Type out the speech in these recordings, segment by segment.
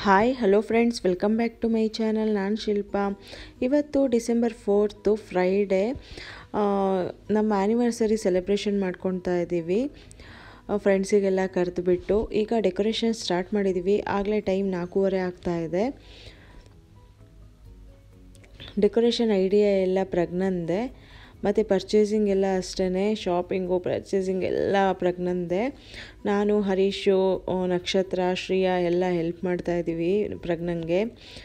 Hi hello friends welcome back to my channel ನಾನು ಶಿಲ್ಪಾ ಇವತ್ತು December fourth Friday ನಮ್ಮ anniversary celebration ಮಾಡ್ಕೊತಾ ಇದ್ದೀವಿ ಫ್ರೆಂಡ್ಸಿಗೆಲ್ಲ ಕರೆದುಬಿಟ್ಟು ಈಗ ಡೆಕೋರೇಷನ್ ಸ್ಟಾರ್ಟ್ ಮಾಡಿದ್ದೀವಿ ಆಗಲೇ ಟೈಮ್ ನಾಲ್ಕೂವರೆ ಆಗ್ತಾ ಇದೆ ಡೆಕೋರೇಷನ್ ಐಡಿಯಾ ಎಲ್ಲ ಪ್ರಜ್ಞಂದೆ ಮತ್ತು ಪರ್ಚೇಸಿಂಗ್ ಎಲ್ಲ ಅಷ್ಟೇ ಶಾಪಿಂಗು ಪರ್ಚೇಸಿಂಗ್ ಎಲ್ಲ ಪ್ರಜ್ಞಂದೆ ನಾನು ಹರೀಶು ನಕ್ಷತ್ರ ಶ್ರೀಯಾ ಎಲ್ಲ ಹೆಲ್ಪ್ ಮಾಡ್ತಾ ಇದ್ದೀವಿ ಪ್ರಜ್ಞಂಗೆ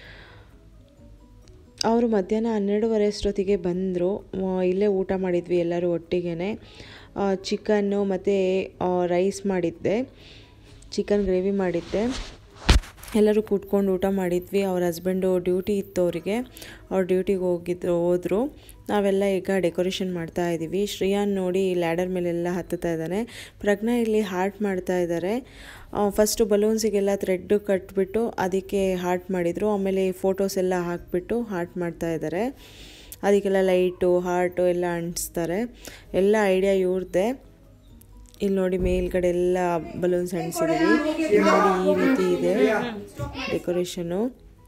ಅವರು ಮಧ್ಯಾಹ್ನ ಹನ್ನೆರಡುವರೆ ಅಷ್ಟೊತ್ತಿಗೆ ಬಂದರು ಇಲ್ಲೇ ಊಟ ಮಾಡಿದ್ವಿ ಎಲ್ಲರೂ ಒಟ್ಟಿಗೆ ಚಿಕನ್ನು ಮತ್ತು ರೈಸ್ ಮಾಡಿದ್ದೆ ಚಿಕನ್ ಗ್ರೇವಿ ಮಾಡಿದ್ದೆ ಎಲ್ಲರೂ ಕೂತ್ಕೊಂಡು ಊಟ ಮಾಡಿದ್ವಿ ಅವ್ರ ಹಸ್ಬೆಂಡು ಡ್ಯೂಟಿ ಇತ್ತು ಅವರಿಗೆ ಅವ್ರು ಡ್ಯೂಟಿಗೆ ಹೋಗಿದ್ರು ಹೋದರು ನಾವೆಲ್ಲ ಈಗ ಡೆಕೋರೇಷನ್ ಮಾಡ್ತಾ ಇದ್ದೀವಿ ಶ್ರೇಯಾನ್ ನೋಡಿ ಲ್ಯಾಡರ್ ಮೇಲೆಲ್ಲ ಹತ್ತುತ್ತಾ ಇದ್ದಾನೆ ಪ್ರಜ್ಞಾ ಇಲ್ಲಿ ಹಾರ್ಟ್ ಮಾಡ್ತಾ ಇದ್ದಾರೆ ಫಸ್ಟು ಬಲೂನ್ಸಿಗೆಲ್ಲ ಥ್ರೆಡ್ ಕಟ್ಬಿಟ್ಟು ಅದಕ್ಕೆ ಹಾರ್ಟ್ ಮಾಡಿದರು ಆಮೇಲೆ ಫೋಟೋಸ್ ಎಲ್ಲ ಹಾಕಿಬಿಟ್ಟು ಹಾರ್ಟ್ ಮಾಡ್ತಾ ಇದ್ದಾರೆ ಅದಕ್ಕೆಲ್ಲ ಲೈಟು ಹಾರ್ಟು ಎಲ್ಲ ಅಂಟಿಸ್ತಾರೆ ಎಲ್ಲ ಐಡಿಯಾ ಇವ್ರದ್ದೇ ಇಲ್ಲಿ ನೋಡಿ ಮೇಲ್ಗಡೆ ಎಲ್ಲ ಬಲೂನ್ಸ್ ಅಂಟಿಸಿದ್ದೀವಿ ನೋಡಿ ಈ ರೀತಿ ಇದೆ ಡೆಕೋರೇಷನು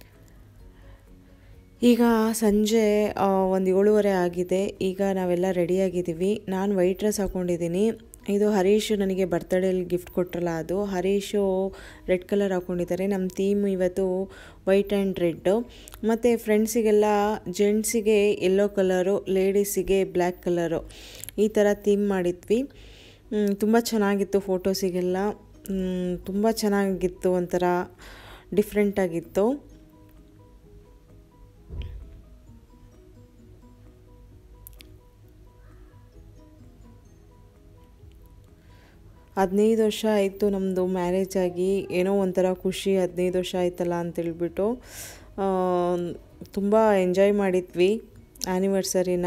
ಈಗ ಸಂಜೆ ಒಂದು ಏಳುವರೆ ಆಗಿದೆ ಈಗ ನಾವೆಲ್ಲ ರೆಡಿಯಾಗಿದ್ದೀವಿ ನಾನು ವೈಟ್ ಡ್ರೆಸ್ ಹಾಕ್ಕೊಂಡಿದ್ದೀನಿ ಇದು ಹರೀಶ್ ನನಗೆ ಬರ್ತ್ಡೇಲಿ ಗಿಫ್ಟ್ ಕೊಟ್ರಲ್ಲ ಅದು ಹರೀಶು ರೆಡ್ ಕಲರ್ ಹಾಕ್ಕೊಂಡಿದ್ದಾರೆ ನಮ್ಮ ಥೀಮ್ ಇವತ್ತು ವೈಟ್ ಆ್ಯಂಡ್ ರೆಡ್ಡು ಮತ್ತು ಫ್ರೆಂಡ್ಸಿಗೆಲ್ಲ ಜೆಂಟ್ಸಿಗೆ ಯೆಲ್ಲೋ ಕಲರು ಲೇಡೀಸಿಗೆ ಬ್ಲ್ಯಾಕ್ ಕಲರು ಈ ಥರ ಥೀಮ್ ಮಾಡಿದ್ವಿ ತುಂಬ ಚೆನ್ನಾಗಿತ್ತು ಫೋಟೋಸಿಗೆಲ್ಲ ತುಂಬ ಚೆನ್ನಾಗಿತ್ತು ಒಂಥರ ಡಿಫ್ರೆಂಟಾಗಿತ್ತು ಹದಿನೈದು ವರ್ಷ ಆಯಿತು ನಮ್ಮದು ಮ್ಯಾರೇಜ್ ಆಗಿ ಏನೋ ಒಂಥರ ಖುಷಿ ಹದಿನೈದು ವರ್ಷ ಆಯ್ತಲ್ಲ ಅಂತೇಳ್ಬಿಟ್ಟು ತುಂಬ ಎಂಜಾಯ್ ಮಾಡಿದ್ವಿ ಆ್ಯನಿವರ್ಸರಿನ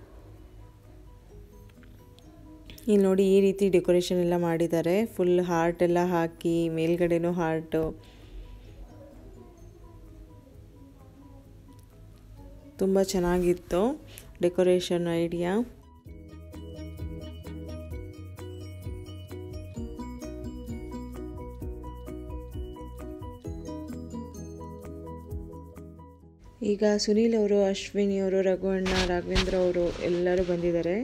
ಇಲ್ಲಿ ನೋಡಿ ಈ ರೀತಿ ಡೆಕೋರೇಷನ್ ಎಲ್ಲ ಮಾಡಿದ್ದಾರೆ ಫುಲ್ ಹಾರ್ಟ್ ಎಲ್ಲ ಹಾಕಿ ಮೇಲ್ಗಡೆನೂ ಹಾರ್ಟು ತುಂಬ ಚೆನ್ನಾಗಿತ್ತು ಡೆಕೋರೇಷನ್ ಐಡಿಯಾ ಈಗ ಸುನೀಲ್ ಅವರು ಅಶ್ವಿನಿ ಅವರು ರಘುವಣ್ಣ ರಾಘವೇಂದ್ರ ಅವರು ಎಲ್ಲರೂ ಬಂದಿದ್ದಾರೆ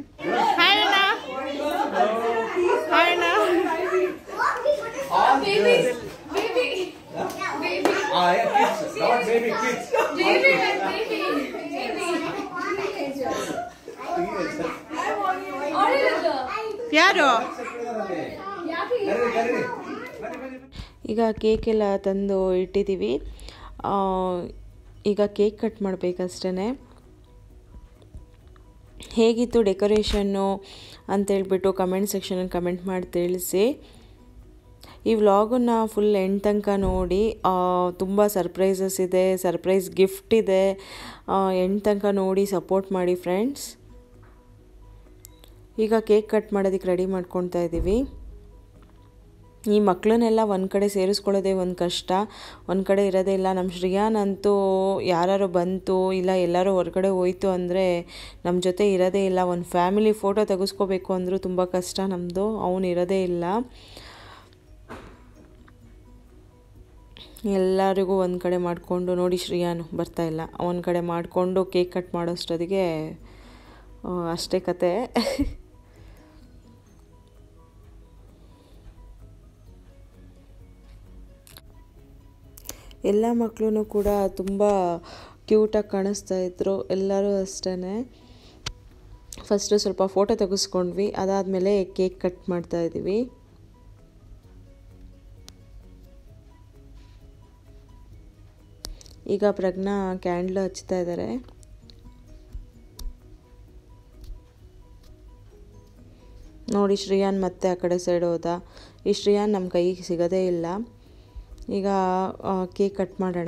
Ah, yeah, kids. Not baby, kids. ಯಾರು ಕರೀರಿ, ಕರೀರಿ. ಈಗ ಕೇಕ್ ಎಲ್ಲ ತಂದು ಇಟ್ಟಿದ್ದೀವಿ ಈಗ ಕೇಕ್ ಕಟ್ ಮಾಡಬೇಕಷ್ಟೇ ಹೇಗಿತ್ತು ಡೆಕೋರೇಷನ್ನು ಅಂತೇಳ್ಬಿಟ್ಟು ಕಮೆಂಟ್ ಸೆಕ್ಷನಲ್ಲಿ ಕಮೆಂಟ್ ಮಾಡಿ ತಿಳಿಸಿ ಈ ವ್ಲಾಗನ್ನು ಫುಲ್ ಎಂಡ್ ತನಕ ನೋಡಿ ತುಂಬ ಸರ್ಪ್ರೈಸಸ್ ಇದೆ ಸರ್ಪ್ರೈಸ್ ಗಿಫ್ಟ್ ಇದೆ ಎಂಡ್ ತನಕ ನೋಡಿ ಸಪೋರ್ಟ್ ಮಾಡಿ ಫ್ರೆಂಡ್ಸ್ ಈಗ ಕೇಕ್ ಕಟ್ ಮಾಡೋದಕ್ಕೆ ರೆಡಿ ಮಾಡ್ಕೊತಾ ಇದ್ದೀವಿ ಈ ಮಕ್ಕಳನ್ನೆಲ್ಲ ಒಂದು ಕಡೆ ಸೇರಿಸ್ಕೊಳ್ಳೋದೇ ಒಂದು ಕಷ್ಟ ಒಂದು ಕಡೆ ಇರೋದೇ ಇಲ್ಲ ನಮ್ಮ ಶ್ರೇಯಾನ್ ಅಂತೂ ಯಾರು ಬಂತು ಇಲ್ಲ ಎಲ್ಲರೂ ಹೊರಗಡೆ ಹೋಯ್ತು ಅಂದರೆ ನಮ್ಮ ಜೊತೆ ಇರೋದೇ ಇಲ್ಲ ಒಂದು ಫ್ಯಾಮಿಲಿ ಫೋಟೋ ತೆಗೆಸ್ಕೋಬೇಕು ಅಂದರೂ ತುಂಬ ಕಷ್ಟ ನಮ್ಮದು ಅವನು ಇರೋದೇ ಇಲ್ಲ ಎಲ್ಲರಿಗೂ ಒಂದು ಕಡೆ ಮಾಡಿಕೊಂಡು ನೋಡಿ ಶ್ರೇಯಾನು ಬರ್ತಾಯಿಲ್ಲ ಒಂದು ಕಡೆ ಮಾಡಿಕೊಂಡು ಕೇಕ್ ಕಟ್ ಮಾಡೋಷ್ಟೊತ್ತಿಗೆ ಅಷ್ಟೇ ಕತೆ ಎಲ್ಲ ಮಕ್ಕಳು ಕೂಡ ತುಂಬ ಕ್ಯೂಟಾಗಿ ಕಾಣಿಸ್ತಾ ಇದ್ರು ಎಲ್ಲರೂ ಅಷ್ಟೇ ಫಸ್ಟು ಸ್ವಲ್ಪ ಫೋಟೋ ತೆಗೆಸ್ಕೊಂಡ್ವಿ ಅದಾದಮೇಲೆ ಕೇಕ್ ಕಟ್ ಮಾಡ್ತಾ ಇದ್ದೀವಿ ಈಗ ಪ್ರಜ್ಞಾ ಕ್ಯಾಂಡ್ಲ್ ಹಚ್ತಾ ಇದ್ದಾರೆ ನೋಡಿ ಶ್ರೇಯಾನ್ ಮತ್ತೆ ಆ ಕಡೆ ಸೈಡ್ ಹೋದ ಈ ಶ್ರೇಯಾನ್ ನಮ್ಮ ಕೈಗೆ ಸಿಗೋದೇ ಇಲ್ಲ ಈಗ ಕೇಕ್ ಕಟ್ ಮಾಡೋಣ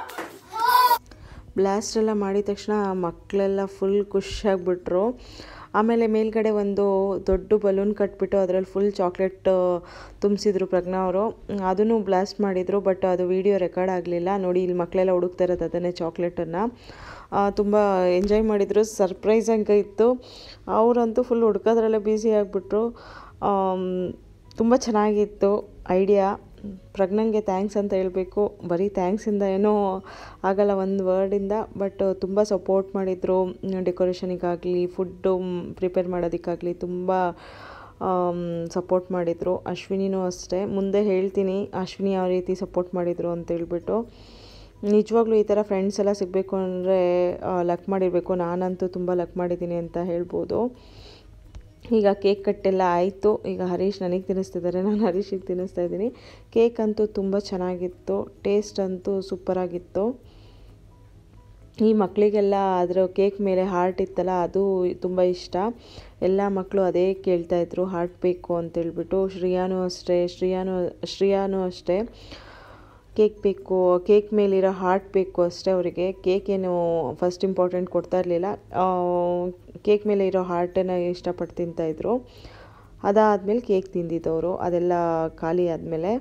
ಬ್ಲಾಸ್ಟ್ ಎಲ್ಲ ಮಾಡಿದ ತಕ್ಷಣ ಮಕ್ಕಳೆಲ್ಲ ಫುಲ್ ಖುಷಿಯಾಗ್ಬಿಟ್ರು ಆಮೇಲೆ ಮೇಲ್ಗಡೆ ಒಂದು ದೊಡ್ಡ ಬಲೂನ್ ಕಟ್ಬಿಟ್ಟು ಅದರಲ್ಲಿ ಫುಲ್ ಚಾಕ್ಲೇಟ್ ತುಂಬಿಸಿದ್ರು ಪ್ರಜ್ಞಾ ಅವರು ಅದನ್ನು ಬ್ಲಾಸ್ಟ್ ಮಾಡಿದರು ಬಟ್ ಅದು ವಿಡಿಯೋ ರೆಕಾರ್ಡ್ ಆಗಲಿಲ್ಲ ನೋಡಿ ಇಲ್ಲಿ ಮಕ್ಕಳೆಲ್ಲ ಹುಡುಕ್ತಾ ಇರೋದು ಅದನ್ನೇ ಚಾಕ್ಲೇಟನ್ನು ತುಂಬ ಎಂಜಾಯ್ ಮಾಡಿದರು ಸರ್ಪ್ರೈಸ್ ಹಂಗೆ ಇತ್ತು ಅವರಂತೂ ಫುಲ್ ಹುಡ್ಕೋದ್ರಲ್ಲೇ ಬ್ಯುಸಿ ಆಗಿಬಿಟ್ರು ತುಂಬ ಚೆನ್ನಾಗಿತ್ತು ಐಡಿಯಾ ಪ್ರಜ್ಞಂಗೆ ಥ್ಯಾಂಕ್ಸ್ ಅಂತ ಹೇಳಬೇಕು ಬರೀ ಥ್ಯಾಂಕ್ಸಿಂದ ಏನೋ ಆಗಲ್ಲ ಒಂದು ವರ್ಡಿಂದ ಬಟ್ ತುಂಬ ಸಪೋರ್ಟ್ ಮಾಡಿದರು ಡೆಕೋರೇಷನಿಗಾಗಲಿ ಫುಡ್ಡು ಪ್ರಿಪೇರ್ ಮಾಡೋದಕ್ಕಾಗಲಿ ತುಂಬ ಸಪೋರ್ಟ್ ಮಾಡಿದರು ಅಶ್ವಿನಿನೂ ಅಷ್ಟೇ ಮುಂದೆ ಹೇಳ್ತೀನಿ ಅಶ್ವಿನಿ ಯಾವ ರೀತಿ ಸಪೋರ್ಟ್ ಮಾಡಿದರು ಅಂತ ಹೇಳ್ಬಿಟ್ಟು ನಿಜವಾಗ್ಲೂ ಈ ಥರ ಫ್ರೆಂಡ್ಸ್ ಎಲ್ಲ ಸಿಗಬೇಕು ಅಂದರೆ ಲಕ್ ಮಾಡಿರಬೇಕು ನಾನಂತೂ ತುಂಬ ಲಕ್ ಮಾಡಿದ್ದೀನಿ ಅಂತ ಹೇಳ್ಬೋದು ಈಗ ಕೇಕ್ ಕಟ್ಟೆಲ್ಲ ಆಯಿತು ಈಗ ಹರೀಶ್ ನನಗೆ ತಿನ್ನಿಸ್ತಿದ್ದಾರೆ ನಾನು ಹರೀಶಿಗೆ ತಿನ್ನಿಸ್ತಾ ಇದ್ದೀನಿ ಕೇಕ್ ಅಂತೂ ತುಂಬ ಚೆನ್ನಾಗಿತ್ತು ಟೇಸ್ಟ್ ಅಂತೂ ಸೂಪರಾಗಿತ್ತು ಈ ಮಕ್ಕಳಿಗೆಲ್ಲ ಅದರ ಕೇಕ್ ಮೇಲೆ ಹಾರ್ಟ್ ಇತ್ತಲ್ಲ ಅದು ತುಂಬ ಇಷ್ಟ ಎಲ್ಲ ಮಕ್ಕಳು ಅದೇ ಕೇಳ್ತಾಯಿದ್ರು ಹಾರ್ಟ್ ಬೇಕು ಅಂತೇಳ್ಬಿಟ್ಟು ಶ್ರೇಯಾನು ಅಷ್ಟೇ ಶ್ರೇಯಾನು ಶ್ರೇಯಾನು ಅಷ್ಟೇ ಕೇಕ್ ಬೇಕು ಕೇಕ್ ಮೇಲಿರೋ ಹಾರ್ಟ್ ಬೇಕು ಅಷ್ಟೇ ಅವರಿಗೆ ಕೇಕ್ ಏನು ಫಸ್ಟ್ ಇಂಪಾರ್ಟೆಂಟ್ ಕೊಡ್ತಾ ಇರಲಿಲ್ಲ ಕೇಕ್ ಮೇಲೆ ಇರೋ ಹಾರ್ಟನ್ನು ಇಷ್ಟಪಟ್ಟು ತಿಂತಾಯಿದ್ರು ಅದಾದಮೇಲೆ ಕೇಕ್ ತಿಂದಿದ್ದವರು ಅದೆಲ್ಲ ಖಾಲಿ ಆದಮೇಲೆ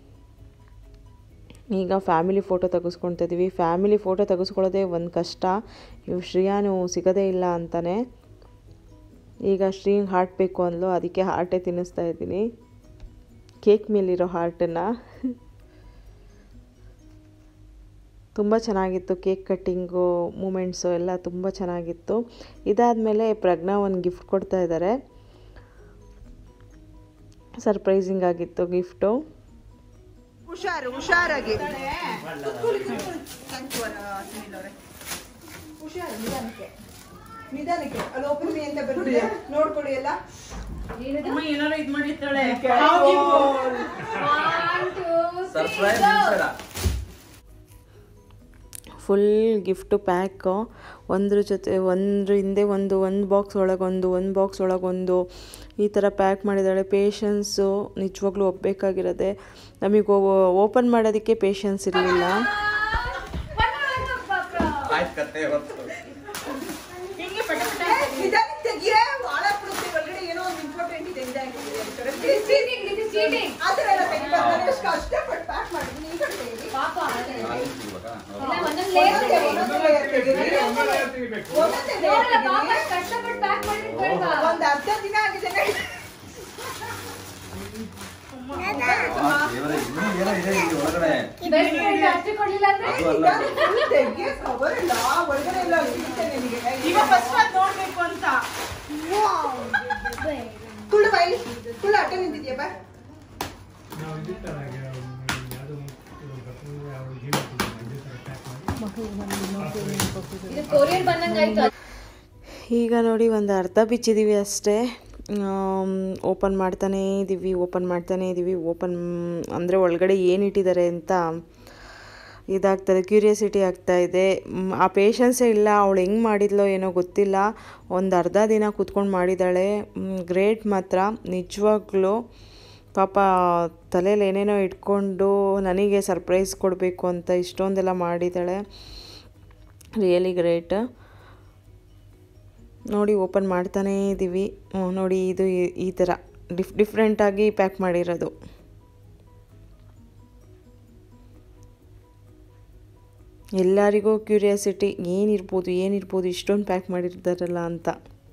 ಈಗ ಫ್ಯಾಮಿಲಿ ಫೋಟೋ ತೆಗೆಸ್ಕೊಳ್ತಾ ಇದ್ದೀವಿ ಫ್ಯಾಮಿಲಿ ಫೋಟೋ ತೆಗೆಸ್ಕೊಳ್ಳೋದೇ ಒಂದು ಕಷ್ಟ ಇವು ಶ್ರೇಯಾನು ಸಿಗೋದೇ ಇಲ್ಲ ಅಂತಾನೆ ಈಗ ಶ್ರೀಂಗ್ ಹಾರ್ಟ್ ಬೇಕು ಅಂದ್ಲು ಅದಕ್ಕೆ ಹಾರ್ಟೇ ತಿನ್ನಿಸ್ತಾ ಇದ್ದೀನಿ ಕೇಕ್ ಮೇಲಿರೋ ಹಾರ್ಟನ್ನು ತುಂಬ ಚೆನ್ನಾಗಿತ್ತು ಕೇಕ್ ಕಟ್ಟಿಂಗು ಮೂಮೆಂಟ್ಸು ಎಲ್ಲ ತುಂಬ ಚೆನ್ನಾಗಿತ್ತು ಇದಾದಮೇಲೆ ಪ್ರಜ್ಞಾ ಒಂದು ಗಿಫ್ಟ್ ಕೊಡ್ತಾ ಇದ್ದಾರೆ ಸರ್ಪ್ರೈಸಿಂಗ್ ಆಗಿತ್ತು ಗಿಫ್ಟು ಹುಷಾರು ಹುಷಾರಾಗಿ ಹುಷಾರು ನಿಧಾನಕ್ಕೆ ನಿಧಾನಕ್ಕೆ ಅಲ್ಲಿ ಓಪನ್ ಮೀ ಅಂತ ಬರ್ತಿದೆ ನೋಡ್ಕೊಳ್ಳಿ ಎಲ್ಲ ಸರ್ಪ್ರೈಸ್ ಬೇಡ ಫುಲ್ ಗಿಫ್ಟು ಪ್ಯಾಕು ಒಂದ್ರ ಜೊತೆ ಒಂದ್ರ ಹಿಂದೆ ಒಂದು ಒಂದು ಬಾಕ್ಸ್ ಒಳಗೊಂದು ಒಂದು ಬಾಕ್ಸ್ ಒಳಗೊಂದು ಈ ಥರ ಪ್ಯಾಕ್ ಮಾಡಿದ್ದಾಳೆ ಪೇಷನ್ಸು ನಿಜವಾಗ್ಲೂ ಒಪ್ಪಬೇಕಾಗಿರೋದೆ ನಮಗೆ ಓಪನ್ ಮಾಡೋದಕ್ಕೆ ಪೇಷನ್ಸ್ ಇರಲಿಲ್ಲ ಆಯ್ತು ಕತೆ ಹೊತ್ತು ನಿಧಾನಕ್ಕೆ ತೆಗಿಯೇ ಭಾಳ ಬಿಡುತ್ತೆ ಒಳಗಡೆ ಏನೋ ಒಂದು ಇಂಪಾರ್ಟೆಂಟ್ ಇದೆ ನಿಧಾನಕ್ಕೆ ಆ ಥರ ಎಲ್ಲ ತೆಗಿಬಾರ್ದು ನಾನು ಎಷ್ಟು ಕಷ್ಟಪಟ್ಟು ಪ್ಯಾಕ್ ಮಾಡಿದ್ದೀನಿ ಈ ಕಡೆ ತೆಗೀರಿ. ಒಂದೊಂದೇ layer ತೆಗೀರಿ. ಒಂದೊಂದೇ layer ತೆಗೀರಿ. ಒಂದ್ ಅರ್ಧ ದಿನ ಆಗಿದೆ ನೋಡಿ. ಇನ್ನೂ ಏನೋ ಇದೆ ಇಲ್ಲಿ ಒಳಗಡೆ ಅದು ಅಲ್ಲ ನಿಧಾನಕ್ಕೆ ತೆಗಿಯೇ cover ಇಲ್ಲ, ಒಳಗಡೆ ಎಲ್ಲ ಸಿಗುತ್ತೆ ನಿನಗೆ. ಕುಳ್ಳು ಬಾಯ್ಲಿ ಕುಳ್ಳು ಅಡ್ಡ ನಿಂತಿದ್ಯಾ ಬಾ ಕೊರಿಯರ್ ಬಂದಂಗಾಯ್ತು ಈಗ ನೋಡಿ ಒಂದು ಅರ್ಧ ಬಿಚ್ಚಿದ್ದೀವಿ ಅಷ್ಟೇ ಓಪನ್ ಮಾಡ್ತಾನೇ ಇದ್ದೀವಿ ಓಪನ್ ಮಾಡ್ತಾನೇ ಇದ್ದೀವಿ ಓಪನ್ ಅಂದರೆ ಒಳಗಡೆ ಏನು ಇಟ್ಟಿದ್ದಾರೆ ಅಂತ ಇದಾಗ್ತದೆ ಕ್ಯೂರಿಯಾಸಿಟಿ ಆಗ್ತಾ ಇದೆ ಮ್, ಆ ಪೇಷನ್ಸೇ ಇಲ್ಲ ಅವಳು ಹೆಂಗೆ ಮಾಡಿದ್ಲೋ ಏನೋ ಗೊತ್ತಿಲ್ಲ ಒಂದು ಅರ್ಧ ದಿನ ಕೂತ್ಕೊಂಡು ಮಾಡಿದ್ದಾಳೆ ಗ್ರೇಟ್ ಮಾತ್ರ ನಿಜವಾಗ್ಲೂ ಪಾಪ ತಲೆಯಲ್ಲಿ ಏನೇನೋ ಇಟ್ಕೊಂಡು ನನಗೆ ಸರ್ಪ್ರೈಸ್ ಕೊಡಬೇಕು ಅಂತ ಇಷ್ಟೊಂದೆಲ್ಲ ಮಾಡಿದ್ದಾಳೆ ರಿಯಲಿ ಗ್ರೇಟ್ ನೋಡಿ ಓಪನ್ ಮಾಡ್ತಾನೇ ಇದ್ದೀವಿ ಹ್ಮ್, ನೋಡಿ ಇದು ಈ- ಈ ಥರ ಡಿಫ್ ಡಿಫ್ರೆಂಟಾಗಿ ಪ್ಯಾಕ್ ಮಾಡಿರೋದು ಎಲ್ಲರಿಗೂ ಕ್ಯೂರಿಯಾಸಿಟಿ ಏನಿರ್ಬೋದು ಏನಿರ್ಬೋದು ಇಷ್ಟೊಂದು ಪ್ಯಾಕ್ ಮಾಡಿರ್ತಾರಲ್ಲ ಅಂತ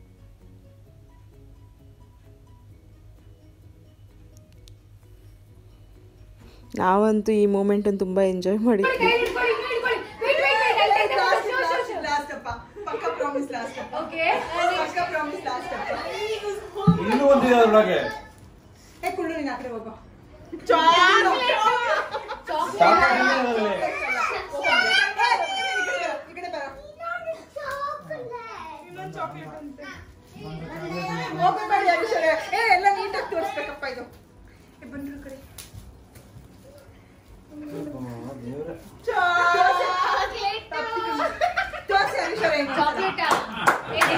ನಾವಂತೂ ಈ ಮೂಮೆಂಟನ್ನು ತುಂಬ ಎಂಜಾಯ್ ಮಾಡಿದ್ವಿ ಲಾಸ್ಟ್ ಅಪ್ಪ ಪಕ್ಕ ಪ್ರಾಮಿಸ್ ಲಾಸ್ಟ್ ಅಪ್ಪ ಪಕ್ಕ ಪ್ರಾಮಿಸ್ ಲಾಸ್ಟ್ ಅಪ್ಪ ಇನ್ನೂ ಒಂದಿದೆ ಅದ್ರೊಳಗೆ ಏ ಕುಳ್ಳು ನೀನು ಆ ಕಡೆ ಹೋಗೋ ಚಾಕ್ಲೇಟ್ ಇದೆ ಅದ್ರಲ್ಲಿ. ಈ ಕಡೆ ಬರೋ ಹೋಗಬೇಡಿ ಅಭಿಷೇಕ ಏ ಎಲ್ಲ ನೀಟಾಗಿ ತೋರಿಸ್ಬೇಕಪ್ಪ ಇದು ಏ ಬಂದ್ರು ಕಡೆ ತೋರಿಸಿ ಅಭಿಷೇಕ ಹೆಂಗ್ ಮಾಡ್ತಾರೆ.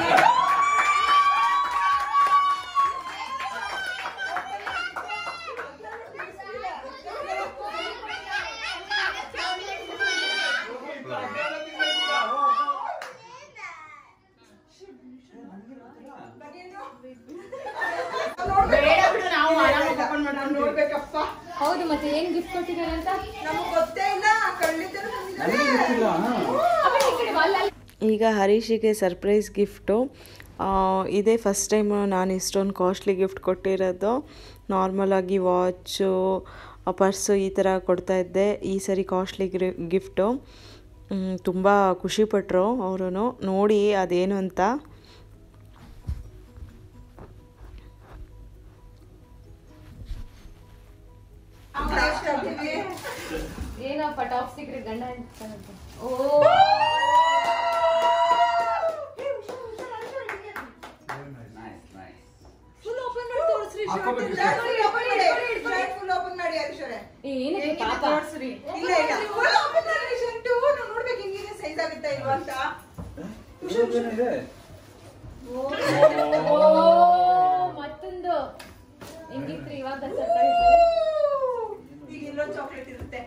ಬನ್ನಿ ಮತ್ತೆ ಏನ್ ಗಿಫ್ಟ್ ಕೊಟ್ಟಿದ್ದಾರೆ ಅಂತ ನಮಗ್ ಗೊತ್ತೇ ಇಲ್ಲ ಕಳ್ಳಿದ್ದರು ನನಗೆ ಗೊತ್ತಿಲ್ಲ ಅಪ್ಪ ಈ ಕಡೆ ಬಾ, ಅಲ್ಲಿ ಈಗ ಹರೀಶಿಗೆ ಸರ್ಪ್ರೈಸ್ ಗಿಫ್ಟು ಇದೇ ಫಸ್ಟ್ ಟೈಮು ನಾನು ಇಷ್ಟೊಂದು ಕಾಸ್ಟ್ಲಿ ಗಿಫ್ಟ್ ಕೊಟ್ಟಿರೋದು ನಾರ್ಮಲಾಗಿ ವಾಚು ಪರ್ಸು ಈ ಥರ ಕೊಡ್ತಾಯಿದ್ದೆ ಈ ಸರಿ ಕಾಸ್ಟ್ಲಿ ಗಿಫ್ಟು ತುಂಬ ಖುಷಿಪಟ್ಟರು ಅವರು ನೋಡಿ ಅದೇನು ಅಂತ ಏನಪ್ಪ ಟಾಪ್ ಸೀಕ್ರೆಟ್ ಗಂಡ ಇರ್ತಾನಂತೆ. Oh nice nice full open ಮಾಡಿ ತೋರಿಸ್ರಿ ಹಾಕ್ಕೋಬೇಕು ಫುಲ್ ಓಪನ್ ಮಾಡಿ ಹರೀಶ್ವರೇ ಏನಕ್ಕೆ ಪಾಪ ಇಲ್ಲ ಇಲ್ಲ ಫುಲ್ ಓಪನ್ ಮಾಡಿ ಶರ್ಟು ನಾವು ನೋಡ್ಬೇಕು ಹೆಂಗಿದೆ ಸೈಜ್ ಆಗುತ್ತಾ ಇಲ್ವಾ ಅಂತ ಏನಿದೆ ಓ ಮತ್ತೊಂದು ಹೆಂಗಿತ್ರಿ ಇವಾಗ ಸರ್ಪ್ರೈಸ್ ಈಗ ಇಲ್ಲೊಂದು ಚಾಕ್ಲೇಟ್ ಇರುತ್ತೆ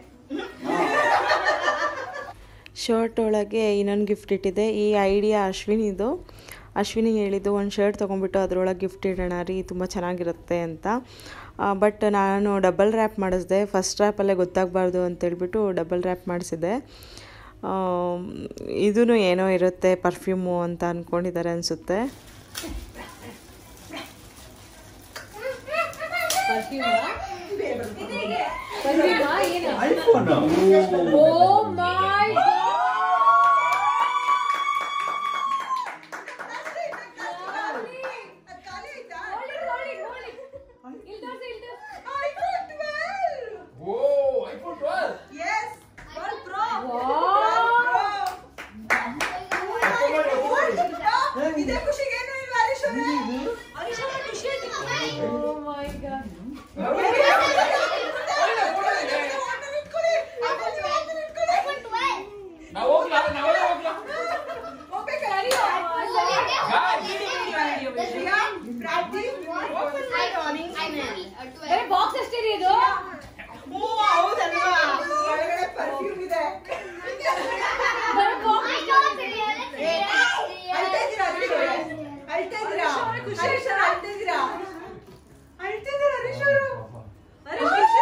ಶರ್ಟ್ ಒಳಗೆ ಇನ್ನೊಂದು ಗಿಫ್ಟ್ ಇಟ್ಟಿದೆ ಈ ಐಡಿಯಾ ಅಶ್ವಿನಿದು ಅಶ್ವಿನಿ ಹೇಳಿದ್ದು ಒಂದು ಶರ್ಟ್ ತೊಗೊಂಡ್ಬಿಟ್ಟು ಅದರೊಳಗೆ ಗಿಫ್ಟ್ ಇಡೋಣ ರೀ ತುಂಬ ಚೆನ್ನಾಗಿರುತ್ತೆ ಅಂತ ಬಟ್ ನಾನು ಡಬಲ್ ರ್ಯಾಪ್ ಮಾಡಿಸಿದೆ ಫಸ್ಟ್ ರ್ಯಾಪಲ್ಲೇ ಗೊತ್ತಾಗಬಾರ್ದು ಅಂತೇಳ್ಬಿಟ್ಟು ಡಬಲ್ ರ್ಯಾಪ್ ಮಾಡಿಸಿದೆ ಇದೂ ಏನೋ ಇರುತ್ತೆ ಪರ್ಫ್ಯೂಮು ಅಂತ ಅಂದ್ಕೊಂಡಿದ್ದಾರೆ ಅನಿಸುತ್ತೆ ಪರ್ಫ್ಯೂಮಾ ಪರ್ಫ್ಯೂಮಾ ಏನು ಐಫೋನ್ ಓ ಮೈ ಅದ್ ಖಾಲಿ ಆಯ್ತಾ iPhone 12 oh iPhone 12 Yes, 12 Pro. ಇದೇ ಖುಷಿಗೆ ಏನು ಇಲ್ವಾ ಹರೀಶ್ವರೇ? ಹರೀಶ್ವರೇ ಖುಷಿ ಆಯ್ತು. ಓ ಮೈ ಗಾಡ್ ಇಟ್ಕೊಳ್ಳಿ. ಇಟ್ಕೊಳ್ಳಿ. ನಾವು ಹೋಗ್ಲಾ ನಾವೆಲ್ಲ ಹೋಗ್ಲಾ ಹೋಗ್ಬೇಕಾ? ಪ್ರಿಯಾ, ಪ್ರಾರ್ಥಿ, open ಮಾಡಿ. ಬರೀ ಬಾಕ್ಸ್ ಅಷ್ಟೇ ರೀ ಇದು ಓ, ಹೌದಲ್ವಾ? ಒಳಗಡೆ perfume ಇದೆ. ಬರೀ ಬಾಕ್ಸ್ ಅಳ್ತಾ ಇದ್ದೀರಾ ಹರೀಶ್ವರೇ? ಅಳ್ತಾ ಇದ್ದೀರಾ? ಹರೀಶ್ವರ, ಅಳ್ತಾ ಇದ್ದೀರಾ? ಅಳ್ತಾ ಇದ್ದೀರಾ ಹರೀಶ್ವರು? ಹರೀಶ್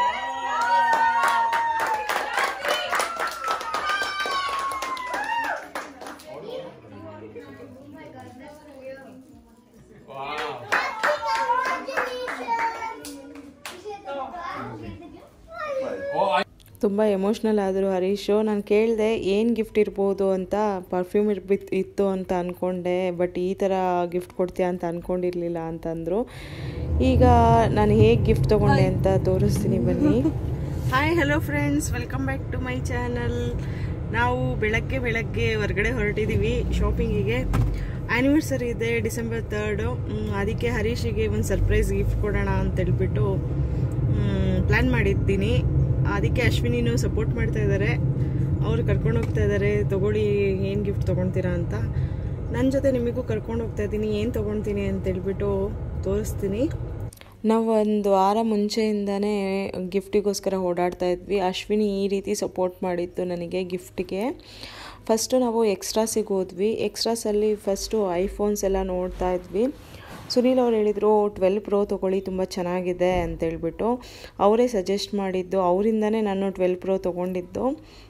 ಓ ತುಂಬ ಎಮೋಷ್ನಲ್ ಆದರು ಹರೀಶು ನಾನು ಕೇಳಿದೆ ಏನು ಗಿಫ್ಟ್ ಇರ್ಬೋದು ಅಂತ ಪರ್ಫ್ಯೂಮ್ ಇರ್ಬಿತ್ ಇತ್ತು ಅಂತ ಅಂದ್ಕೊಂಡೆ ಬಟ್ ಈ ಥರ ಗಿಫ್ಟ್ ಕೊಡ್ತೀಯ ಅಂತ ಅಂದ್ಕೊಂಡಿರಲಿಲ್ಲ ಅಂತಂದರು ಈಗ ನಾನು ಹೇಗೆ ಗಿಫ್ಟ್ ತೊಗೊಂಡೆ ಅಂತ ತೋರಿಸ್ತೀನಿ ಬನ್ನಿ hi hello friends welcome back to my channel ನಾವು ಬೆಳಗ್ಗೆ ಬೆಳಗ್ಗೆ ಹೊರಗಡೆ ಹೊರಟಿದ್ದೀವಿ ಶಾಪಿಂಗಿಗೆ ಆ್ಯನಿವರ್ಸರಿ ಇದೆ ಡಿಸೆಂಬರ್ ತರ್ಡು ಅದಕ್ಕೆ ಹರೀಶಿಗೆ ಒಂದು ಸರ್ಪ್ರೈಸ್ ಗಿಫ್ಟ್ ಕೊಡೋಣ ಅಂತೇಳ್ಬಿಟ್ಟು ಪ್ಲ್ಯಾನ್ ಮಾಡಿದ್ದೀನಿ ಅದಕ್ಕೆ ಅಶ್ವಿನಿನೂ ಸಪೋರ್ಟ್ ಮಾಡ್ತಾ ಇದ್ದಾರೆ ಅವ್ರು ಕರ್ಕೊಂಡು ಹೋಗ್ತಾ ಇದ್ದಾರೆ ತೊಗೊಳ್ಳಿ ಏನು ಗಿಫ್ಟ್ ತೊಗೊಳ್ತೀರಾ ಅಂತ ನನ್ನ ಜೊತೆ ನಿಮಗೂ ಕರ್ಕೊಂಡು ಹೋಗ್ತಾ ಇದ್ದೀನಿ ಏನು ತೊಗೊಳ್ತೀನಿ ಅಂತೇಳ್ಬಿಟ್ಟು ತೋರಿಸ್ತೀನಿ ನಾವು ಒಂದು ವಾರ ಮುಂಚೆಯಿಂದನೇ ಗಿಫ್ಟಿಗೋಸ್ಕರ ಓಡಾಡ್ತಾ ಇದ್ವಿ ಅಶ್ವಿನಿ ಈ ರೀತಿ ಸಪೋರ್ಟ್ ಮಾಡಿತ್ತು ನನಗೆ ಗಿಫ್ಟಿಗೆ ಫಸ್ಟು ನಾವು ಎಕ್ಸ್ಟ್ರಾಸಿಗೆ ಹೋದ್ವಿ ಎಕ್ಸ್ಟ್ರಾಸಲ್ಲಿ ಫಸ್ಟು ಐಫೋನ್ಸ್ ಎಲ್ಲ ನೋಡ್ತಾ ಇದ್ವಿ ಸುನೀಲ್ ಅವ್ರು ಹೇಳಿದರು ಟ್ವೆಲ್ ಪ್ರೋ ತೊಗೊಳ್ಳಿ ತುಂಬ ಚೆನ್ನಾಗಿದೆ ಅಂತೇಳ್ಬಿಟ್ಟು ಅವರೇ ಸಜೆಸ್ಟ್ ಮಾಡಿದ್ದು ಅವರಿಂದನೇ ನಾನು ಟ್ವೆಲ್ ಪ್ರೋ ತೊಗೊಂಡಿದ್ದು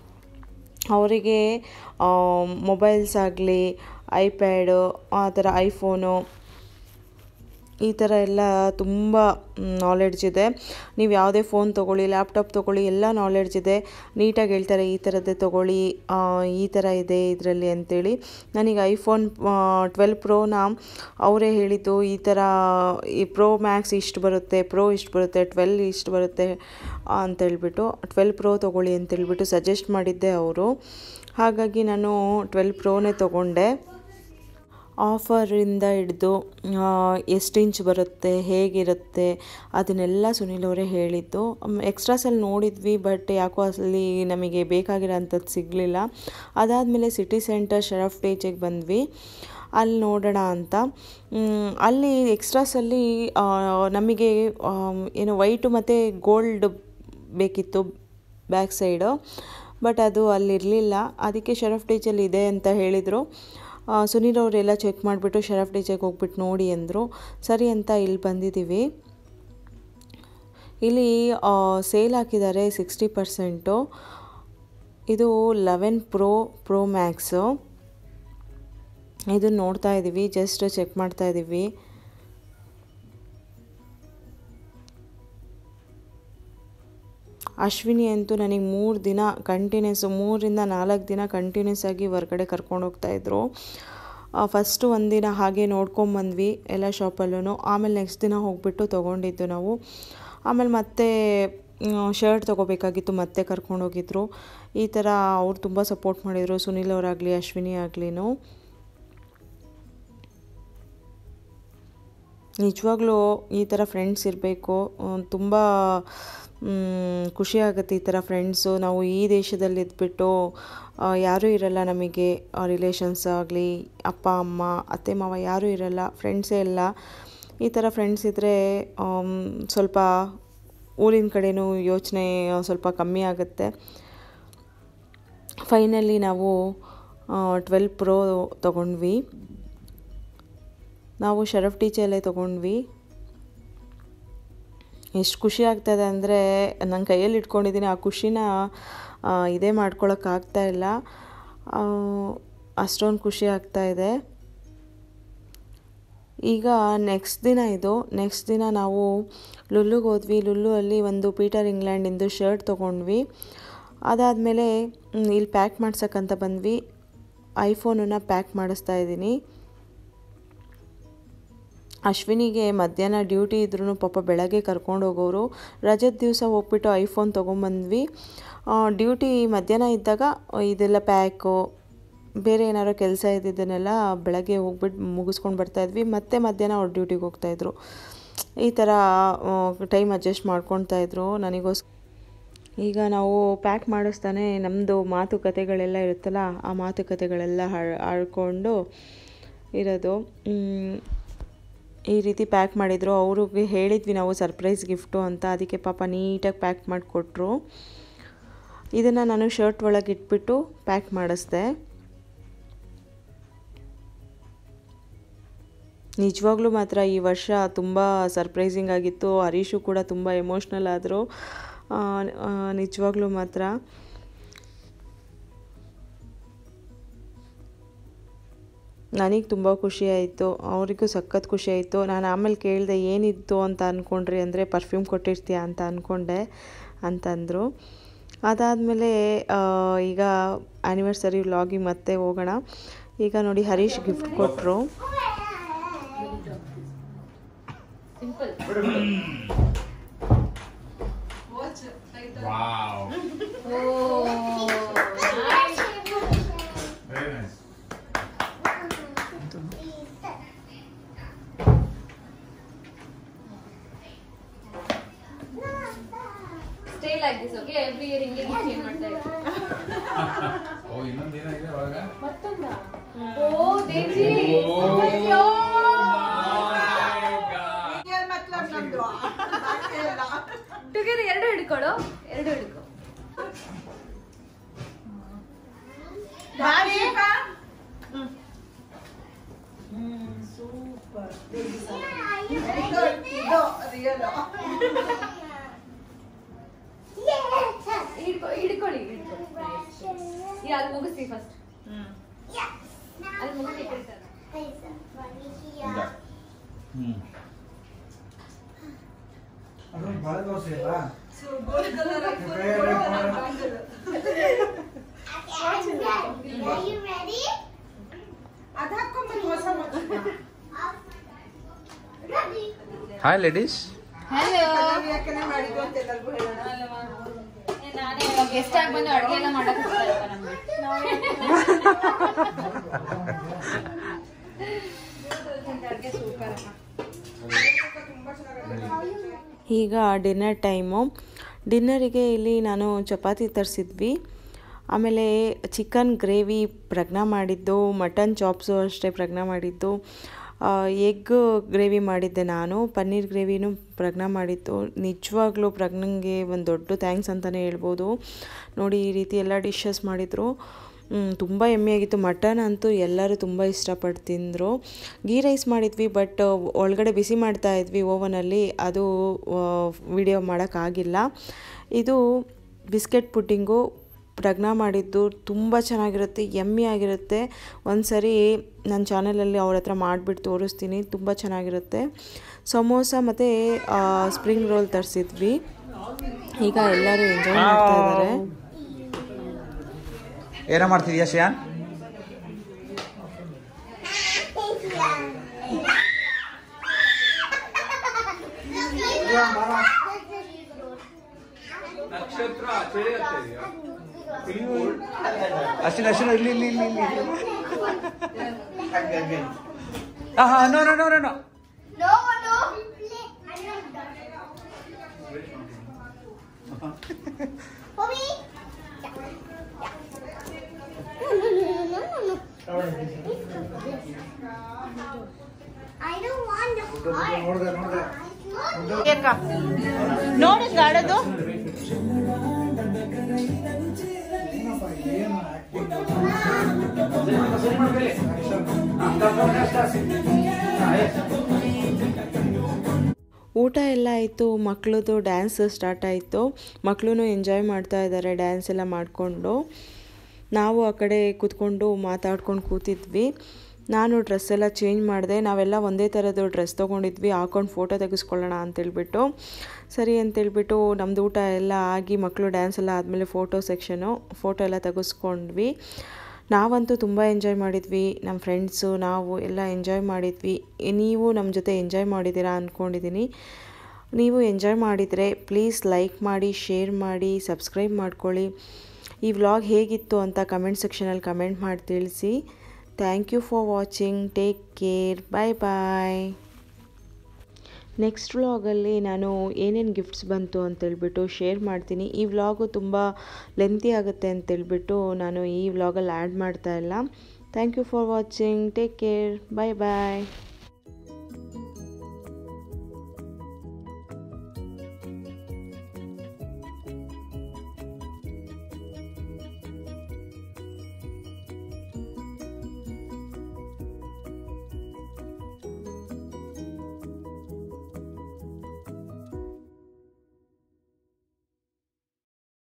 ಅವರಿಗೆ ಮೊಬೈಲ್ಸ್ ಆಗಲಿ ಐಪ್ಯಾಡು ಆ ಥರ ಐಫೋನು ಈ ಥರ ಎಲ್ಲ ತುಂಬ ನಾಲೆಡ್ಜ್ ಇದೆ ನೀವು ಯಾವುದೇ ಫೋನ್ ತೊಗೊಳ್ಳಿ ಲ್ಯಾಪ್ಟಾಪ್ ತೊಗೊಳ್ಳಿ ಎಲ್ಲ ನಾಲೆಡ್ಜ್ ಇದೆ ನೀಟಾಗಿ ಹೇಳ್ತಾರೆ ಈ ಥರದ್ದೇ ತೊಗೊಳ್ಳಿ ಆ, ಈ ಥರ ಇದೆ ಇದರಲ್ಲಿ ಅಂತೇಳಿ ನನಗೆ ಐಫೋನ್ ಟ್ವೆಲ್ ಪ್ರೋನ ಅವರೇ ಹೇಳಿದ್ದು ಈ ಥರ ಈ ಪ್ರೋ ಮ್ಯಾಕ್ಸ್ ಇಷ್ಟು ಬರುತ್ತೆ ಪ್ರೋ ಇಷ್ಟು ಬರುತ್ತೆ ಟ್ವೆಲ್ ಇಷ್ಟು ಬರುತ್ತೆ ಅಂತೇಳ್ಬಿಟ್ಟು ಟ್ವೆಲ್ ಪ್ರೋ ತೊಗೊಳ್ಳಿ ಅಂತೇಳ್ಬಿಟ್ಟು ಸಜೆಸ್ಟ್ ಮಾಡಿದ್ದೆ ಅವರು ಹಾಗಾಗಿ ನಾನು ಟ್ವೆಲ್ ಪ್ರೋನೇ ತೊಗೊಂಡೆ ಆಫರಿಂದ ಹಿಡಿದು ಎಷ್ಟು ಇಂಚ್ ಬರುತ್ತೆ ಹೇಗಿರುತ್ತೆ ಅದನ್ನೆಲ್ಲ ಸುನಿಲ್ ಅವರೇ ಹೇಳಿದ್ದು ಎಕ್ಸ್ಟ್ರಾಸಲ್ಲಿ ನೋಡಿದ್ವಿ ಬಟ್ ಯಾಕೋ ಅಲ್ಲಿ ನಮಗೆ ಬೇಕಾಗಿರೋಂಥದ್ದು ಸಿಗಲಿಲ್ಲ ಅದಾದಮೇಲೆ ಸಿಟಿ ಸೆಂಟರ್ ಶರಫ್ ಪೇಜಿಗೆ ಬಂದ್ವಿ ಅಲ್ಲಿ ನೋಡೋಣ ಅಂತ ಮ್, ಅಲ್ಲಿ ಎಕ್ಸ್ಟ್ರಾಸಲ್ಲಿ ಆ, ನಮಗೆ ಆಮ್, ಏನು ವೈಟು ಮತ್ತು ಗೋಲ್ಡ್ ಬೇಕಿತ್ತು ಬ್ಯಾಕ್ ಸೈಡು ಬಟ್ ಅದು ಅಲ್ಲಿರಲಿಲ್ಲ ಅದಕ್ಕೆ ಶರಫ್ ಟೀಚಲ್ಲಿ ಇದೆ ಅಂತ ಹೇಳಿದರು ಆ, ಸುನೀಲ್ ಅವರೆಲ್ಲ ಚೆಕ್ ಮಾಡಿಬಿಟ್ಟು ಶರಫ್ ಟೀಚರ್ಗೆ ಹೋಗ್ಬಿಟ್ಟು ನೋಡಿ ಅಂದರು ಸರಿ ಅಂತ ಇಲ್ಲಿ ಬಂದಿದ್ದೀವಿ ಇಲ್ಲಿ ಸೇಲ್ ಹಾಕಿದ್ದಾರೆ ಸಿಕ್ಸ್ಟಿ ಪರ್ಸೆಂಟು ಇದು ಲೆವೆನ್ ಪ್ರೋ ಪ್ರೋ ಮ್ಯಾಕ್ಸು ಇದನ್ನು ನೋಡ್ತಾ ಇದ್ದೀವಿ ಜಸ್ಟ್ ಚೆಕ್ ಮಾಡ್ತಾ ಇದ್ದೀವಿ ಅಶ್ವಿನಿ ಅಂತೂ ನನಗೆ ಮೂರು ದಿನ ಕಂಟಿನ್ಯೂಸ್ ಮೂರಿಂದ ನಾಲ್ಕು ದಿನ ಕಂಟಿನ್ಯೂಸ್ ಆಗಿ ಹೊರ್ಗಡೆ ಕರ್ಕೊಂಡು ಹೋಗ್ತಾಯಿದ್ರು ಫಸ್ಟು ಒಂದಿನ ಹಾಗೆ ನೋಡ್ಕೊಂಬಂದ್ವಿ ಎಲ್ಲ ಶಾಪಲ್ಲೂ ಆಮೇಲೆ ನೆಕ್ಸ್ಟ್ ದಿನ ಹೋಗ್ಬಿಟ್ಟು ತೊಗೊಂಡಿದ್ದು ನಾವು ಆಮೇಲೆ ಮತ್ತೆ ಶರ್ಟ್ ತೊಗೋಬೇಕಾಗಿತ್ತು ಮತ್ತೆ ಕರ್ಕೊಂಡು ಹೋಗಿದ್ರು ಈ ಥರ ಅವ್ರು ತುಂಬ ಸಪೋರ್ಟ್ ಮಾಡಿದರು ಸುನಿಲ್ ಅವರಾಗಲಿ ಅಶ್ವಿನಿ ಆಗಲಿನೂ ನಿಜವಾಗ್ಲೂ ಈ ಥರ ಫ್ರೆಂಡ್ಸ್ ಇರಬೇಕು ತುಂಬ ಖುಷಿ ಆಗುತ್ತೆ ಈ ಥರ ಫ್ರೆಂಡ್ಸು ನಾವು ಈ ದೇಶದಲ್ಲಿ ಇದ್ಬಿಟ್ಟು ಯಾರೂ ಇರಲ್ಲ ನಮಗೆ ರಿಲೇಷನ್ಸ್ ಆಗಲಿ ಅಪ್ಪ ಅಮ್ಮ ಅತ್ತೆ ಮಾವ ಯಾರೂ ಇರಲ್ಲ ಫ್ರೆಂಡ್ಸೇ ಇಲ್ಲ ಈ ಥರ ಫ್ರೆಂಡ್ಸ್ ಇದ್ದರೆ ಸ್ವಲ್ಪ ಊರಿನ ಕಡೆನೂ ಯೋಚನೆ ಸ್ವಲ್ಪ ಕಮ್ಮಿ ಆಗುತ್ತೆ ಫೈನಲಿ ನಾವು ಟ್ವೆಲ್ ಪ್ರೋ ತೊಗೊಂಡ್ವಿ ನಾವು ಶರಫ್ ಟೀಚಲ್ಲೇ ತೊಗೊಂಡ್ವಿ ಎಷ್ಟು ಖುಷಿ ಆಗ್ತಾಯಿದೆ ಅಂದರೆ ನನ್ನ ಕೈಯಲ್ಲಿ ಇಟ್ಕೊಂಡಿದ್ದೀನಿ ಆ ಖುಷಿನ ಇದೇ ಮಾಡ್ಕೊಳಕ್ಕಾಗ್ತಾ ಇಲ್ಲ ಅಷ್ಟೊಂದು ಖುಷಿ ಆಗ್ತಾಯಿದೆ ಈಗ ನೆಕ್ಸ್ಟ್ ದಿನ ಇದು ನೆಕ್ಸ್ಟ್ ದಿನ ನಾವು ಲುಲ್ಲುಗೆ ಹೋದ್ವಿ ಲುಲ್ಲು ಅಲ್ಲಿ ಒಂದು ಪೀಟರ್ ಇಂಗ್ಲೆಂಡಿಂದು ಶರ್ಟ್ ತೊಗೊಂಡ್ವಿ ಅದಾದಮೇಲೆ ಇಲ್ಲಿ ಪ್ಯಾಕ್ ಮಾಡ್ಸಕ್ಕಂತ ಬಂದ್ವಿ ಐಫೋನನ್ನು ಪ್ಯಾಕ್ ಮಾಡಿಸ್ತಾ ಇದ್ದೀನಿ ಅಶ್ವಿನಿಗೆ ಮಧ್ಯಾಹ್ನ ಡ್ಯೂಟಿ ಇದ್ರೂ ಪಾಪ ಬೆಳಗ್ಗೆ ಕರ್ಕೊಂಡು ಹೋಗೋರು ರಜದ ದಿವಸ ಹೋಗ್ಬಿಟ್ಟು ಐಫೋನ್ ತೊಗೊಂಬಂದ್ವಿ ಡ್ಯೂಟಿ ಮಧ್ಯಾಹ್ನ ಇದ್ದಾಗ ಇದೆಲ್ಲ ಪ್ಯಾಕು ಬೇರೆ ಏನಾರೋ ಕೆಲಸ ಇದ್ದಿದ್ದನ್ನೆಲ್ಲ ಬೆಳಗ್ಗೆ ಹೋಗ್ಬಿಟ್ಟು ಮುಗಿಸ್ಕೊಂಡು ಬರ್ತಾಯಿದ್ವಿ ಮತ್ತೆ ಮಧ್ಯಾಹ್ನ ಅವ್ರು ಡ್ಯೂಟಿಗೆ ಹೋಗ್ತಾಯಿದ್ರು ಈ ಥರ ಟೈಮ್ ಅಡ್ಜಸ್ಟ್ ಮಾಡ್ಕೊತಾಯಿದ್ರು ನನಗೋಸ್ ಈಗ ನಾವು ಪ್ಯಾಕ್ ಮಾಡಿಸ್ತಾನೆ ನಮ್ಮದು ಮಾತುಕತೆಗಳೆಲ್ಲ ಇರುತ್ತಲ್ಲ ಆ ಮಾತುಕತೆಗಳೆಲ್ಲ ಆಡ್ಕೊಂಡು ಇರೋದು ಈ ರೀತಿ ಪ್ಯಾಕ್ ಮಾಡಿದರು ಅವ್ರಿಗೆ ಹೇಳಿದ್ವಿ ನಾವು ಸರ್ಪ್ರೈಸ್ ಗಿಫ್ಟು ಅಂತ ಅದಕ್ಕೆ ಪಾಪ ನೀಟಾಗಿ ಪ್ಯಾಕ್ ಮಾಡಿಕೊಟ್ರು ಇದನ್ನು ನಾನು ಶರ್ಟ್ ಒಳಗೆ ಇಟ್ಬಿಟ್ಟು ಪ್ಯಾಕ್ ಮಾಡಿಸ್ದೆ ನಿಜವಾಗ್ಲೂ ಮಾತ್ರ ಈ ವರ್ಷ ತುಂಬ ಸರ್ಪ್ರೈಸಿಂಗ್ ಆಗಿತ್ತು ಹರೀಶು ಕೂಡ ತುಂಬ ಎಮೋಷ್ನಲ್ ಆದರು ನಿಜವಾಗ್ಲೂ ಮಾತ್ರ ನನಗೆ ತುಂಬ ಖುಷಿ ಆಯಿತು ಅವರಿಗೂ ಸಖತ್ ಖುಷಿ ಆಯಿತು ನಾನು ಆಮೇಲೆ ಕೇಳಿದೆ ಏನಿತ್ತು ಅಂತ ಅಂದ್ಕೊಂಡ್ರಿ ಅಂದರೆ ಪರ್ಫ್ಯೂಮ್ ಕೊಟ್ಟಿರ್ತೀಯ ಅಂತ ಅಂದ್ಕೊಂಡೆ ಅಂತಂದರು ಅದಾದಮೇಲೆ ಈಗ ಆ್ಯನಿವರ್ಸರಿ ವ್ಲಾಗಿಗೆ ಮತ್ತೆ ಹೋಗೋಣ ಈಗ ನೋಡಿ ಹರೀಶ್ ಗಿಫ್ಟ್ ಕೊಟ್ಟರು simple Wow. Oh Very nice. Stay like this okay every year ಹಿಂಗೆ ಚೇಂಜ್ ಮಾಡ್ತಾ ಇರ್ತೀವಿ ಓ ಇನ್ನೊಂದು ಏನಾಗಿದೆ ಒಳಗ ಮತ್ತೊಂದ ಓ ದೇವಿ ಓ. ಅಯ್ಯೋ ಏನ್ ಮತ್ಲಬ್ ನಮ್ದು ಬಾಕಿ ಎಲ್ಲ. ಟುಗೆದರ್ ಎರಡು ಹಿಡ್ಕೊಳು ಎರಡು ಹಿಡ್ಕೊ ಬಾರಿ ಬಾ. Very good. ಇದು real. ಹಿಡ್ಕೊ ಹಿಡ್ಕೊಳ್ಳಿ ಹಿಡ್ಕೊಳ್ಳಿ ಈಗ ಅಲ್ಲಿ ಮುಗಿಸಿ ಫಸ್ಟ್ ಅಲ್ಲಿ ಮುಗಿಸಿ ಈ ಕಡೆ ಸರ್. ಇಲ್ಲ. ಹ್ಮ್ ಅದೊಂದು ಬಾಳೆ ದೋಸೆ ಅಲ್ಲ So, gold color iPhone Very ಕೊಡು, good. ನಾನು ಬಂದಿಲ್ಲ. Are you ready? ಅದ್ ಹಾಕ್ಕೊಂಬಂದು ಹೊಸ ಮಚ್ಚ. Ready. ಹಾಯ್ ಲೇಡೀಸ್ ಕಲರ್ ಯಾಕನೆ ಮಾಡಿದ್ದು ಅಂತ ಎಲ್ಲರಿಗೂ ಹೇಳೋಣ. ನಾನೇ ಇವಾಗ ಗೆಸ್ಟ್ ಆಗಿ ಬಂದು ಅಡುಗೆ ಎಲ್ಲ ಮಾಡಕ್ ಹೋಗ್ತಾರಪ್ಪ ನಮ್ಗೆ ಅಡುಗೆ ಸೂಪರ್ ತುಂಬಾ ಚೆನ್ನಾಗಿದೆ. ಈಗ ಡಿನ್ನರ್ ಟೈಮು ಡಿನ್ನರಿಗೆ ಇಲ್ಲಿ ನಾನು ಚಪಾತಿ ತರಿಸಿದ್ವಿ ಆಮೇಲೆ ಚಿಕನ್ ಗ್ರೇವಿ ಪ್ರಜ್ಞಾ ಮಾಡಿದ್ದು ಮಟನ್ ಚಾಪ್ಸು ಅಷ್ಟೇ ಪ್ರಜ್ಞಾ ಮಾಡಿದ್ದು ಎಗ್ ಗ್ರೇವಿ ಮಾಡಿದ್ದೆ ನಾನು ಪನ್ನೀರ್ ಗ್ರೇವಿನೂ ಪ್ರಜ್ಞಾ ಮಾಡಿದ್ದು ನಿಜವಾಗ್ಲೂ ಪ್ರಜ್ಞಂಗೆ ಒಂದು ದೊಡ್ಡ ಥ್ಯಾಂಕ್ಸ್ ಅಂತಲೇ ಹೇಳ್ಬೋದು ನೋಡಿ ಈ ರೀತಿ ಎಲ್ಲ ಡಿಶಸ್ ಮಾಡಿದರು ತುಂಬ ಎಮ್ಮೆಯಾಗಿತ್ತು ಮಟನ್ ಅಂತೂ ಎಲ್ಲರೂ ತುಂಬ ಇಷ್ಟಪಟ್ಟು ತಿಂದರು ಗೀ ರೈಸ್ ಮಾಡಿದ್ವಿ ಬಟ್ ಒಳಗಡೆ ಬಿಸಿ ಮಾಡ್ತಾ ಇದ್ವಿ ಓವನಲ್ಲಿ ಅದು ವಿಡಿಯೋ ಮಾಡೋಕ್ಕಾಗಿಲ್ಲ ಇದು ಬಿಸ್ಕೆಟ್ ಪುಡ್ಡಿಂಗು ಪ್ರಜ್ಞಾ ಮಾಡಿದ್ದು ತುಂಬ ಚೆನ್ನಾಗಿರುತ್ತೆ ಯಮ್ಮಿ ಆಗಿರುತ್ತೆ ಒಂದು ಸರಿ ನನ್ನ ಚಾನಲಲ್ಲಿ ಅವ್ರ ಹತ್ರ ಮಾಡಿಬಿಟ್ಟು ತೋರಿಸ್ತೀನಿ ತುಂಬ ಚೆನ್ನಾಗಿರುತ್ತೆ ಸಮೋಸ ಮತ್ತು ಸ್ಪ್ರಿಂಗ್ ರೋಲ್ ತರಿಸಿದ್ವಿ ಈಗ ಎಲ್ಲರೂ ಎಂಜಾಯ್ ಮಾಡ್ತಾ ಇದ್ದಾರೆ ಏನೋ ಮಾಡ್ತಿದ್ಯಾ ಶ್ರೇಯಾನ್ ಅಶ್ವಿನ್ ಅಶ್ವಿನ್ ಇಲ್ಲಿ ಇಲ್ಲಿ ಇಲ್ಲಿ ಇಲ್ಲಿ ಹಾ ಹಾ no no no no no No, no. Bobby. No, no, no, no, no, no. I don't want the heart. ನೋಡ್ದೆ ನೋಡ್ದೆ ನೋಡಿದ್ರ ಆಡೋದು ಏನಪ್ಪ ಏನು ಆಕ್ಟಿಂಗ್ ಊಟ ಎಲ್ಲ ಆಯಿತು ಮಕ್ಳದ್ದು ಡ್ಯಾನ್ಸ್ ಸ್ಟಾರ್ಟ್ ಆಯಿತು ಮಕ್ಕಳು ಎಂಜಾಯ್ ಮಾಡ್ತಾ ಇದ್ದಾರೆ ಡ್ಯಾನ್ಸ್ ಎಲ್ಲ ಮಾಡಿಕೊಂಡು ನಾವು ಆ ಕಡೆ ಕೂತ್ಕೊಂಡು ಮಾತಾಡ್ಕೊಂಡು ಕೂತಿದ್ವಿ ನಾನು ಡ್ರೆಸ್ ಎಲ್ಲ ಚೇಂಜ್ ಮಾಡಿದೆ ನಾವೆಲ್ಲ ಒಂದೇ ಥರದ್ದು ಡ್ರೆಸ್ ತೊಗೊಂಡಿದ್ವಿ ಹಾಕೊಂಡು ಫೋಟೋ ತೆಗೆಸ್ಕೊಳ್ಳೋಣ ಅಂತೇಳ್ಬಿಟ್ಟು ಸರಿ ಅಂತೇಳ್ಬಿಟ್ಟು ನಮ್ಮದು ಊಟ ಎಲ್ಲ ಆಗಿ ಮಕ್ಕಳು ಡ್ಯಾನ್ಸ್ ಎಲ್ಲ ಆದಮೇಲೆ ಫೋಟೋ ಸೆಕ್ಷನು ಫೋಟೋ ಎಲ್ಲ ತೆಗೆಸ್ಕೊಂಡ್ವಿ ನಾವಂತೂ ತುಂಬ ಎಂಜಾಯ್ ಮಾಡಿದ್ವಿ ನಮ್ಮ ಫ್ರೆಂಡ್ಸು ನಾವು ಎಲ್ಲ ಎಂಜಾಯ್ ಮಾಡಿದ್ವಿ ನೀವು ನಮ್ಮ ಜೊತೆ ಎಂಜಾಯ್ ಮಾಡಿದ್ದೀರಾ ಅಂದ್ಕೊಂಡಿದ್ದೀನಿ ನೀವು ಎಂಜಾಯ್ ಮಾಡಿದರೆ ಪ್ಲೀಸ್ ಲೈಕ್ ಮಾಡಿ ಶೇರ್ ಮಾಡಿ ಸಬ್ಸ್ಕ್ರೈಬ್ ಮಾಡ್ಕೊಳ್ಳಿ ಈ ವ್ಲಾಗ್ ಹೇಗಿತ್ತು ಅಂತ ಕಮೆಂಟ್ ಸೆಕ್ಷನಲ್ಲಿ ಕಮೆಂಟ್ ಮಾಡಿ ತಿಳಿಸಿ thank you for watching take care bye bye next ವ್ಲಾಗಲ್ಲಿ ನಾನು ಏನೇನು ಗಿಫ್ಟ್ಸ್ ಬಂತು ಅಂತೇಳ್ಬಿಟ್ಟು ಶೇರ್ ಮಾಡ್ತೀನಿ ಈ ವ್ಲಾಗು ತುಂಬ ಲೆಂತಿ ಆಗುತ್ತೆ ಅಂತೇಳ್ಬಿಟ್ಟು ನಾನು ಈ ವ್ಲಾಗಲ್ಲಿ ಆ್ಯಡ್ ಮಾಡ್ತಾ ಇಲ್ಲ thank you for watching take care bye bye